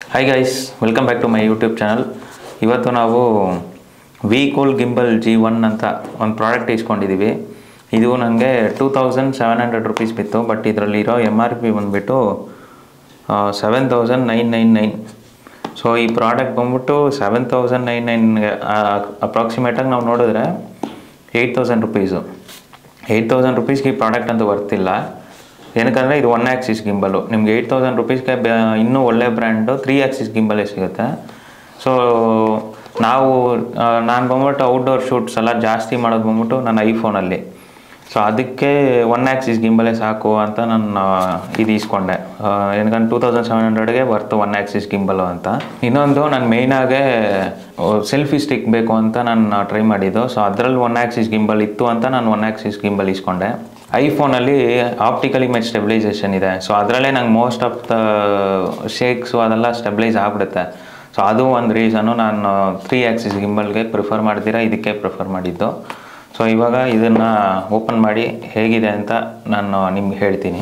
Hi guys welcome back to my YouTube channel ಇವತ್ತು ನಾವು V cool gimbal G one ಅಂತ ಒಂದು product ಇಸ್ಕೊಂಡಿದ್ದೀವಿ ಇದು ನನಗೆ two thousand seven hundred rupees ಬಿತ್ತು ಬಟ್ ಇದರಲ್ಲಿರೋ ಎಮ್ ಆರ್ ಪಿ ಬಂದುಬಿಟ್ಟು seven thousand nine nine nine so ಈ ಪ್ರಾಡಕ್ಟ್ ಬಂದ್ಬಿಟ್ಟು ಸೆವೆನ್ ತೌಸಂಡ್ ನೈನ್ ನೈನ್ಗೆ ಅಪ್ರಾಕ್ಸಿಮೇಟಾಗಿ ನಾವು ನೋಡಿದ್ರೆ eight thousand rupees eight thousand ರುಪೀಸ್ಗೆ ಈ ಪ್ರಾಡಕ್ಟ್ ಅಂತೂ ಬರ್ತಿಲ್ಲ ಏನಕ್ಕಂದರೆ ಇದು ಒನ್ ಆ್ಯಕ್ಸಿಸ್ ಗಿಂಬಲು ನಿಮ್ಗೆ ಏಯ್ಟ್ ತೌಸಂಡ್ ರುಪೀಸ್ಗೆ ಬೆ ಇನ್ನೂ ಒಳ್ಳೆ ಬ್ರ್ಯಾಂಡು ತ್ರೀ ಆ್ಯಕ್ಸಿಸ್ ಗಿಂಬಲೇ ಸಿಗುತ್ತೆ ಸೊ ನಾವು ನಾನು ಬಂದ್ಬಿಟ್ಟು ಔಟ್ಡೋರ್ ಶೂಟ್ಸ್ ಎಲ್ಲ ಜಾಸ್ತಿ ಮಾಡೋದು ಬಂದ್ಬಿಟ್ಟು ನನ್ನ ಐಫೋನಲ್ಲಿ ಸೊ ಅದಕ್ಕೆ ಒನ್ ಆ್ಯಕ್ಸಿಸ್ ಗಿಂಬಲೇ ಸಾಕು ಅಂತ ನಾನು ಇದು ಇಸ್ಕೊಂಡೆ ಏನಕಂದ್ರೆ ಟೂ ತೌಸಂಡ್ ಸೆವೆನ್ ಹಂಡ್ರೆಡ್ಗೆ ಬರ್ತು ಒನ್ ಆ್ಯಕ್ಸಿಸ್ ಗಿಂಬಲು ಅಂತ ಇನ್ನೊಂದು ನಾನು ಮೇಯ್ನಾಗೆ ಸೆಲ್ಫಿ ಸ್ಟಿಕ್ ಬೇಕು ಅಂತ ನಾನು ಟ್ರೈ ಮಾಡಿದ್ದು ಸೊ ಅದರಲ್ಲಿ ಒನ್ ಆ್ಯಕ್ಸಿಸ್ ಗಿಂಬಲ್ ಇತ್ತು ಅಂತ ನಾನು ಒನ್ ಆ್ಯಕ್ಸಿಸ್ ಗಿಂಬಲ್ ಇಸ್ಕೊಂಡೆ ಐಫೋನಲ್ಲಿ ಆಪ್ಟಿಕಲ್ ಇಮೇಜ್ ಸ್ಟೆಬಿಲೈಸೇಷನ್ ಇದೆ ಸೊ ಅದರಲ್ಲೇ ನಂಗೆ ಮೋಸ್ಟ್ ಆಫ್ ದ ಶೇಕ್ಸು ಅದೆಲ್ಲ ಸ್ಟೆಬಿಲೈಸ್ ಆಗಿಬಿಡುತ್ತೆ ಸೊ ಅದು ಒಂದು ರೀಸನು ನಾನು ತ್ರೀ ಆ್ಯಕ್ಸಿಸ್ ಗಿಂಬಲ್ಗೆ ಪ್ರಿಫರ್ ಮಾಡ್ತೀರಾ ಇದಕ್ಕೆ ಪ್ರಿಫರ್ ಮಾಡಿದ್ದು ಸೊ ಇವಾಗ ಇದನ್ನು ಓಪನ್ ಮಾಡಿ ಹೇಗಿದೆ ಅಂತ ನಾನು ನಿಮ್ಗೆ ಹೇಳ್ತೀನಿ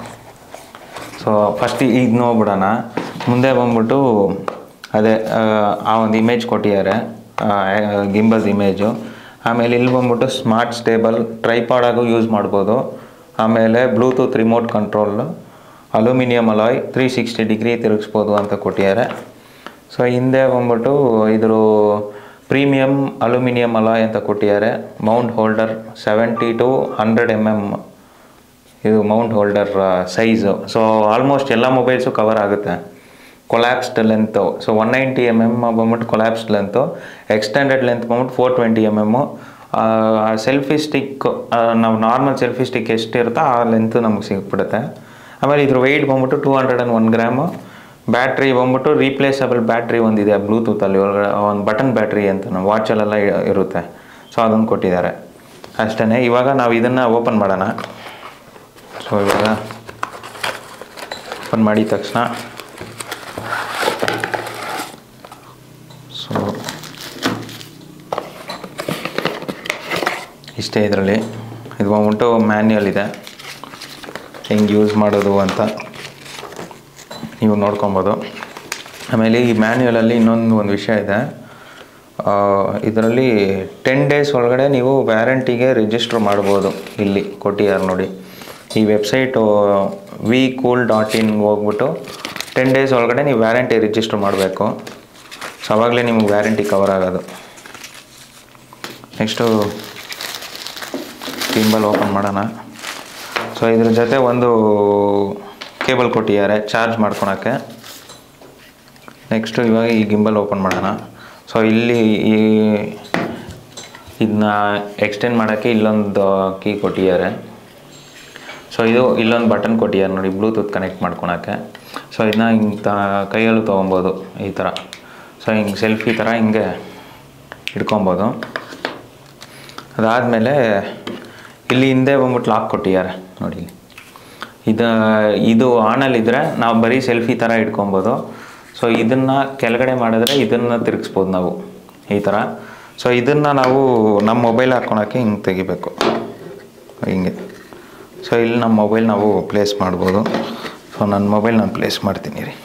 ಸೊ ಫಸ್ಟ್ ಈಗ ನೋಡ್ಬಿಡೋಣ ಮುಂದೆ ಬಂದ್ಬಿಟ್ಟು ಅದೇ ಆ, ಆ ಒಂದು ಇಮೇಜ್ ಕೊಟ್ಟಿದ್ದಾರೆ ಗಿಂಬಲ್ಸ್ ಇಮೇಜು ಆಮೇಲೆ ಇಲ್ಲಿ ಬಂದ್ಬಿಟ್ಟು ಸ್ಮಾರ್ಟ್ ಸ್ಟೇಬಲ್ ಟ್ರೈಪಾಡಾಗೂ ಯೂಸ್ ಮಾಡ್ಬೋದು ಆಮೇಲೆ Bluetooth remote control aluminium alloy three sixty degree ತಿರುಗಿಸ್ಬೋದು ಅಂತ ಕೊಟ್ಟಿದ್ದಾರೆ ಸೊ ಹಿಂದೆ ಬಂದ್ಬಿಟ್ಟು ಇದ್ರ ಪ್ರೀಮಿಯಂ ಅಲ್ಯೂಮಿನಿಯಂ ಅಲಾಯ್ ಅಂತ ಕೊಟ್ಟಿದ್ದಾರೆ mount holder seventy to hundred M M ಇದು mount holder size so almost ಎಲ್ಲ ಮೊಬೈಲ್ಸು ಕವರ್ ಆಗುತ್ತೆ collapsed length so one ninety M M ಬಂದ್ಬಿಟ್ಟು ಕೊಲ್ಯಾಪ್ಸ್ಡ್ ಲೆಂತು ಎಕ್ಸ್ಟೆಂಡೆಡ್ ಲೆಂತ್ ಬಂದ್ಬಿಟ್ಟು four twenty M M selfie stick ನಾವು normal selfie stick ಎಷ್ಟಿರುತ್ತೋ ಆ length ನಮಗೆ ಸಿಕ್ಬಿಡುತ್ತೆ ಆಮೇಲೆ ಇದ್ರ ವೆಯ್ಟ್ ಬಂದ್ಬಿಟ್ಟು two hundred and one gram battery ಬಂದ್ಬಿಟ್ಟು ರೀಪ್ಲೇಸಬಲ್ ಬ್ಯಾಟ್ರಿ ಒಂದಿದೆ ಬ್ಲೂಟೂತಲ್ಲಿ ಒಳಗಡೆ ಒಂದು ಬಟನ್ ಬ್ಯಾಟ್ರಿ ಅಂತ ನಮ್ಮ ವಾಚಲ್ಲೆಲ್ಲ ಇರುತ್ತೆ ಸೊ ಅದನ್ನು ಕೊಟ್ಟಿದ್ದಾರೆ ಅಷ್ಟೇ ಇವಾಗ ನಾವು ಇದನ್ನು ಓಪನ್ ಮಾಡೋಣ ಸೊ ಇವಾಗ ಓಪನ್ ಮಾಡಿದ ತಕ್ಷಣ ಸೊ ಇಷ್ಟೇ ಇದರಲ್ಲಿ ಇದು ಬಂದ್ಬಿಟ್ಟು ಮ್ಯಾನ್ಯಲ್ ಇದೆ ಹೆಂಗೆ ಯೂಸ್ ಮಾಡೋದು ಅಂತ ನೀವು ನೋಡ್ಕೊಬೋದು ಆಮೇಲೆ ಈ ಮ್ಯಾನ್ಯಲಲ್ಲಿ ಇನ್ನೊಂದು ಒಂದು ವಿಷಯ ಇದೆ ಇದರಲ್ಲಿ ಟೆನ್ ಡೇಸ್ ಒಳಗಡೆ ನೀವು ವ್ಯಾರಂಟಿಗೆ ರಿಜಿಸ್ಟರ್ ಮಾಡ್ಬೋದು ಇಲ್ಲಿ ಕೊಟ್ಟಿದ್ದಾರೆ ನೋಡಿ ಈ website V cool dot in ಹೋಗ್ಬಿಟ್ಟು ಟೆನ್ ಡೇಸ್ ಒಳಗಡೆ ನೀವು ವ್ಯಾರಂಟಿ ರಿಜಿಸ್ಟರ್ ಮಾಡಬೇಕು ಸೊ ಅವಾಗಲೇ ನಿಮಗೆ ವ್ಯಾರಂಟಿ ಕವರ್ ಆಗೋದು ನೆಕ್ಸ್ಟು ಟಿಂಬಲ್ ಓಪನ್ ಮಾಡೋಣ ಸೊ ಇದ್ರ ಜೊತೆ ಒಂದು ಕೇಬಲ್ ಕೊಟ್ಟಿದ್ದಾರೆ ಚಾರ್ಜ್ ಮಾಡ್ಕೊಳಕ್ಕೆ ನೆಕ್ಸ್ಟು ಇವಾಗ ಈ ಗಿಂಬಲ್ ಓಪನ್ ಮಾಡೋಣ ಸೊ ಇಲ್ಲಿ ಈ ಇದನ್ನ ಎಕ್ಸ್ಟೆಂಡ್ ಮಾಡೋಕ್ಕೆ ಇಲ್ಲೊಂದು ಕೀ ಕೊಟ್ಟಿದ್ದಾರೆ ಸೊ ಇದು ಇಲ್ಲೊಂದು ಬಟನ್ ಕೊಟ್ಟಿದ್ದಾರೆ ನೋಡಿ ಬ್ಲೂಟೂತ್ ಕನೆಕ್ಟ್ ಮಾಡ್ಕೊಳಕ್ಕೆ ಸೊ ಇದನ್ನ ಹಿಂಗೆ ತ ಕೈಯಲ್ಲೂ ತೊಗೊಬೋದು ಈ ಥರ ಸೊ ಹಿಂಗೆ ಸೆಲ್ಫಿ ಥರ ಹಿಂಗೆ ಇಟ್ಕೊಬೋದು ಅದಾದಮೇಲೆ ಇಲ್ಲಿ ಹಿಂದೆ ಬಂದ್ಬಿಟ್ಟು ಲಾಕ್ ಕೊಟ್ಟಿದ್ದಾರೆ ನೋಡಿ ಇಲ್ಲಿ. ಇದು ಇದು ಆನಲ್ಲಿದ್ದರೆ ನಾವು ಬರೀ ಸೆಲ್ಫಿ ಥರ ಇಟ್ಕೊಬೋದು ಸೊ ಇದನ್ನು ಕೆಳಗಡೆ ಮಾಡಿದ್ರೆ ಇದನ್ನು ತಿರುಗಿಸ್ಬೋದು ನಾವು ಈ ಥರ ಸೊ ಇದನ್ನು ನಾವು ನಮ್ಮ ಮೊಬೈಲ್ ಹಾಕ್ಕೊಳಕ್ಕೆ ಹಿಂಗೆ ತೆಗಿಬೇಕು ಹಿಂಗೆ ಸೊ ಇಲ್ಲಿ ನಮ್ಮ ಮೊಬೈಲ್ ನಾವು ಪ್ಲೇಸ್ ಮಾಡ್ಬೋದು ಸೊ ನನ್ನ ಮೊಬೈಲ್ ನಾನು ಪ್ಲೇಸ್ ಮಾಡ್ತೀನಿ ರೀ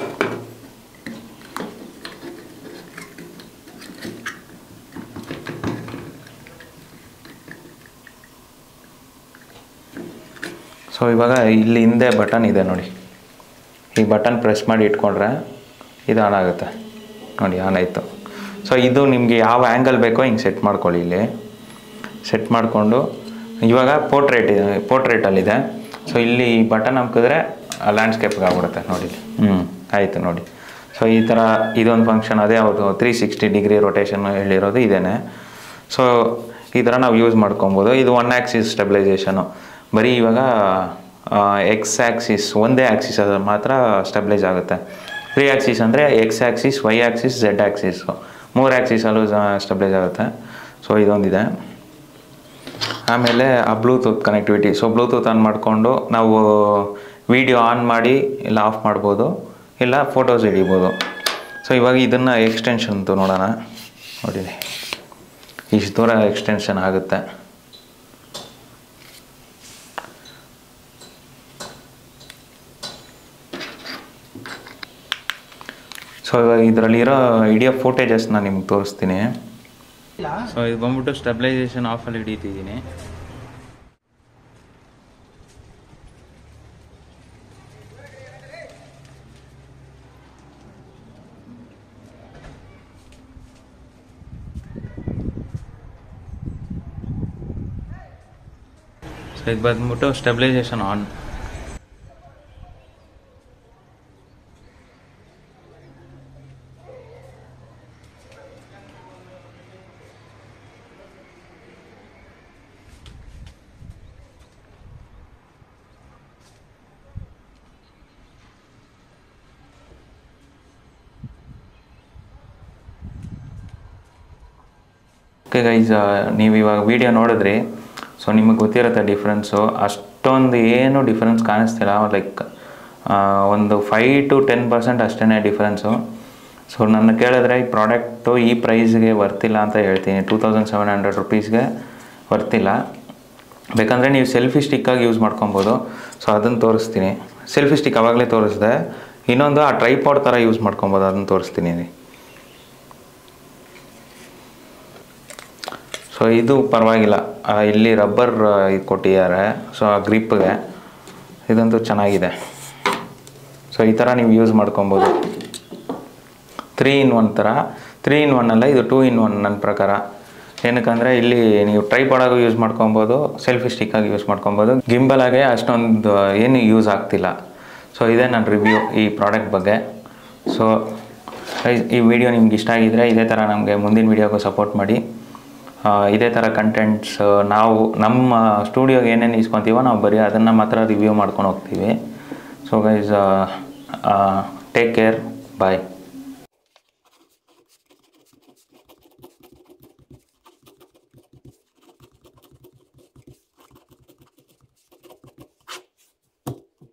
ಸೊ ಇವಾಗ ಇಲ್ಲಿ ಹಿಂದೆ ಬಟನ್ ಇದೆ ನೋಡಿ ಈ ಬಟನ್ ಪ್ರೆಸ್ ಮಾಡಿ ಇಟ್ಕೊಂಡ್ರೆ ಇದು ಆನ್ ಆಗುತ್ತೆ ನೋಡಿ ಆನ್ ಆಯಿತು ಸೊ ಇದು ನಿಮಗೆ ಯಾವ ಆ್ಯಂಗಲ್ ಬೇಕೋ ಹಿಂಗೆ ಸೆಟ್ ಮಾಡ್ಕೊಳ್ಳಿ ಇಲ್ಲಿ ಸೆಟ್ ಮಾಡಿಕೊಂಡು ಇವಾಗ ಪೋರ್ಟ್ರೇಟ್ ಇದೆ ಪೋರ್ಟ್ರೇಟಲ್ಲಿದೆ ಸೊ ಇಲ್ಲಿ ಈ ಬಟನ್ ಹಾಕಿದ್ರೆ ಲ್ಯಾಂಡ್ಸ್ಕೇಪ್ಗೆ ಆಗ್ಬಿಡುತ್ತೆ ನೋಡಿ ಹ್ಞೂ ಆಯಿತು ನೋಡಿ ಸೊ ಈ ಥರ ಇದೊಂದು ಫಂಕ್ಷನ್ ಅದೇ ಅವ್ರದ್ದು ತ್ರೀ ಸಿಕ್ಸ್ಟಿ ಡಿಗ್ರಿ ರೊಟೇಷನ್ ಹೇಳಿರೋದು ಇದೇನೆ ಸೊ ಈ ಥರ ನಾವು ಯೂಸ್ ಮಾಡ್ಕೊಬೋದು ಇದು ಒನ್ ಆ್ಯಕ್ಸಿಸ್ ಸ್ಟೆಬಿಲೈಸೇಷನು ಬರೀ ಇವಾಗ ಎಕ್ಸ್ ಆ್ಯಕ್ಸಿಸ್ ಒಂದೇ ಆ್ಯಕ್ಸಿಸ್ ಅದು ಮಾತ್ರ ಸ್ಟೆಬಿಲೈಸ್ ಆಗುತ್ತೆ ತ್ರೀ ಆ್ಯಕ್ಸಿಸ್ ಅಂದರೆ X axis Y axis Z axis ಮೂರು ಆ್ಯಕ್ಸಿಸಲ್ಲೂ ಸ್ಟೆಬಿಲೈಸ್ ಆಗುತ್ತೆ ಸೊ ಇದೊಂದಿದೆ ಆಮೇಲೆ ಆ Bluetooth connectivity so Bluetooth on ಮಾಡಿಕೊಂಡು ನಾವು ವಿಡಿಯೋ ಆನ್ ಮಾಡಿ ಇಲ್ಲ ಆಫ್ ಮಾಡ್ಬೋದು ಇಲ್ಲ ಫೋಟೋಸ್ ಹಿಡಿಬೋದು ಸೊ ಇವಾಗ ಇದನ್ನು ಎಕ್ಸ್ಟೆನ್ಷನ್ದು ನೋಡೋಣ ನೋಡಿ ಇಷ್ಟು ದೂರ ಎಕ್ಸ್ಟೆನ್ಷನ್ ಆಗುತ್ತೆ ಸೊ ಇದರಲ್ಲಿರೋ ಇಡೀ ಫೋಟೇಜಸ್ನ ನಿಮ್ಗೆ ತೋರಿಸ್ತೀನಿ ಸೊ ಇದು ಬಂದ್ಬಿಟ್ಟು ಸ್ಟೆಬಿಲೈಸೇಷನ್ ಆಫಲ್ಲಿ ಹಿಡಿತಿದ್ದೀನಿ ಸೊ ಇದು ಬಂದ್ಬಿಟ್ಟು ಸ್ಟೆಬಿಲೈಸೇಷನ್ ಆನ್ ಓಕೆ ಗೈಸ್ ನೀವು ಇವಾಗ ವಿಡಿಯೋ ನೋಡಿದ್ರಿ ಸೊ ನಿಮಗೆ ಗೊತ್ತಿರುತ್ತೆ ಡಿಫ್ರೆನ್ಸು ಅಷ್ಟೊಂದು ಏನು ಡಿಫ್ರೆನ್ಸ್ ಕಾಣಿಸ್ತಿಲ್ಲ ಲೈಕ್ ಒಂದು ಫೈವ್ ಟು ಟೆನ್ ಪರ್ಸೆಂಟ್ ಅಷ್ಟೇ ಡಿಫ್ರೆನ್ಸು ಸೊ ನನ್ನ ಕೇಳಿದ್ರೆ ಈ ಪ್ರಾಡಕ್ಟು ಈ ಪ್ರೈಸ್ಗೆ ವರ್ತಿಲ್ಲ ಅಂತ ಹೇಳ್ತೀನಿ ಟೂ ತೌಸಂಡ್ ಸೆವೆನ್ ಹಂಡ್ರೆಡ್ ರುಪೀಸ್ಗೆ ವರ್ತಿಲ್ಲ ಬೇಕಂದರೆ ನೀವು ಸೆಲ್ಫಿ ಸ್ಟಿಕ್ಕಾಗಿ ಯೂಸ್ ಮಾಡ್ಕೊಬೋದು ಸೊ ಅದನ್ನು ತೋರಿಸ್ತೀನಿ ಸೆಲ್ಫಿ ಸ್ಟಿಕ್ ಆವಾಗಲೇ ತೋರಿಸಿದೆ ಇನ್ನೊಂದು ಆ ಟ್ರೈಪಾಡ್ ಥರ ಯೂಸ್ ಮಾಡ್ಕೊಬೋದು ಅದನ್ನು ತೋರಿಸ್ತೀನಿ ರೀ ಸೊ ಇದು ಪರವಾಗಿಲ್ಲ ಆ, ಇಲ್ಲಿ ರಬ್ಬರ್ ಇದು ಕೊಟ್ಟಿದ್ದಾರೆ ಸೊ ಆ ಗ್ರಿಪ್ಗೆ ಇದಂತೂ ಚೆನ್ನಾಗಿದೆ ಸೊ ಈ ಥರ ನೀವು ಯೂಸ್ ಮಾಡ್ಕೊಬೋದು ತ್ರೀ ಇನ್ ಒನ್ ಥರ ತ್ರೀ ಇನ್ ಒನ್ ಅಲ್ಲ ಇದು ಟೂ ಇನ್ ಒನ್ ನನ್ನ ಪ್ರಕಾರ ಏನಕ್ಕಂದರೆ ಇಲ್ಲಿ ನೀವು ಟ್ರೈಪಾಡಾಗೂ ಯೂಸ್ ಮಾಡ್ಕೊಬೋದು ಸೆಲ್ಫಿ ಸ್ಟಿಕ್ಕಾಗಿ ಯೂಸ್ ಮಾಡ್ಕೊಬೋದು ಗಿಂಬಲಾಗೆ ಅಷ್ಟೊಂದು ಏನು ಯೂಸ್ ಆಗ್ತಿಲ್ಲ ಸೊ ಇದೇ ನನ್ನ ರಿವ್ಯೂ ಈ ಪ್ರಾಡಕ್ಟ್ ಬಗ್ಗೆ ಸೊ ಈ ವಿಡಿಯೋ ನಿಮ್ಗೆ ಇಷ್ಟ ಆಗಿದ್ರೆ ಇದೇ ಥರ ನಮಗೆ ಮುಂದಿನ ವಿಡಿಯೋಗೂ ಸಪೋರ್ಟ್ ಮಾಡಿ ಆ, ಇದೇ ಥರ ಕಂಟೆಂಟ್ಸ್ ನಾವು ನಮ್ಮ ಸ್ಟುಡಿಯೋಗೆ ಏನೇನು ಇಸ್ಕೊತೀವೋ ನಾವು ಬರೀ ಅದನ್ನು ಮಾತ್ರ ರಿವ್ಯೂ ಮಾಡ್ಕೊಂಡು ಹೋಗ್ತೀವಿ ಸೊ ಗೈಸ್ ಟೇಕ್ ಕೇರ್ ಬಾಯ್